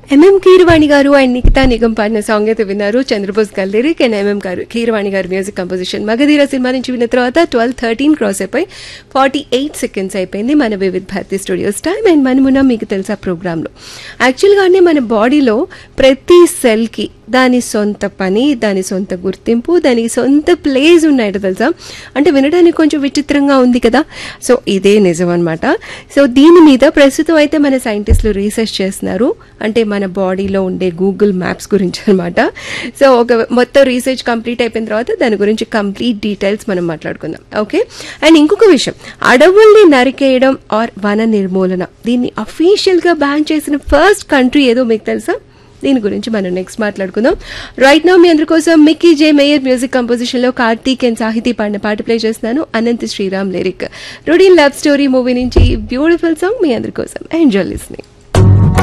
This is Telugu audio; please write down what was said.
ఎంఎం కీరవాణి గారు అండ్ నిఖితా నిగం పాడిన సాంగ్ అయితే విన్నారు చంద్రబోస్ గారి లిరిక్ అండ్ ఎంఎం గారు కీరవాణి గారి మ్యూజిక్ కంపోజిషన్ మగధీర సినిమా నుంచి విన్న తర్వాత ట్వెల్వ్ థర్టీన్ క్రాస్ అయిపోయి ఫార్టీ ఎయిట్ సెకండ్స్ అయిపోయింది మన Vividh Bharati studios time and మనమున్న మీకు తెలుసా ప్రోగ్రాంలో యాక్చువల్గానే మన బాడీలో ప్రతి సెల్కి దాని సొంత పని దాని సొంత గుర్తింపు దానికి సొంత ప్లేస్ ఉన్నాయట తెలుసా అంటే వినడానికి కొంచెం విచిత్రంగా ఉంది కదా సో ఇదే నిజం అనమాట సో దీని మీద ప్రస్తుతం అయితే మన సైంటిస్టులు రీసెర్చ్ చేస్తున్నారు అంటే మన బాడీలో ఉండే గూగుల్ మ్యాప్స్ గురించి అనమాట సో ఒక మొత్తం రీసెర్చ్ కంప్లీట్ అయిపోయిన తర్వాత దాని గురించి కంప్లీట్ డీటెయిల్స్ మనం మాట్లాడుకుందాం ఓకే అండ్ ఇంకొక విషయం అడవుల్ని నరికేయడం ఆర్ వన నిర్మూలన దీన్ని అఫీషియల్గా బ్యాన్ చేసిన ఫస్ట్ కంట్రీ ఏదో మీకు తెలుసా దీని గురించి మనం నెక్స్ట్ మాట్లాడుకుందాం రైట్ నౌ మీ అందరి కోసం Mickey J Meyer music composition లో కార్తీక్ అండ్ సాహితీ పాడిన పాట ప్లే చేస్తున్నాను అనంత్ శ్రీరామ్ లిరిక్ రొడీన్ లవ్ స్టోరీ మూవీ నుంచి బ్యూటిఫుల్ సాంగ్ మీ అందరి కోసం ఎంజాయ్ లిస్నింగ్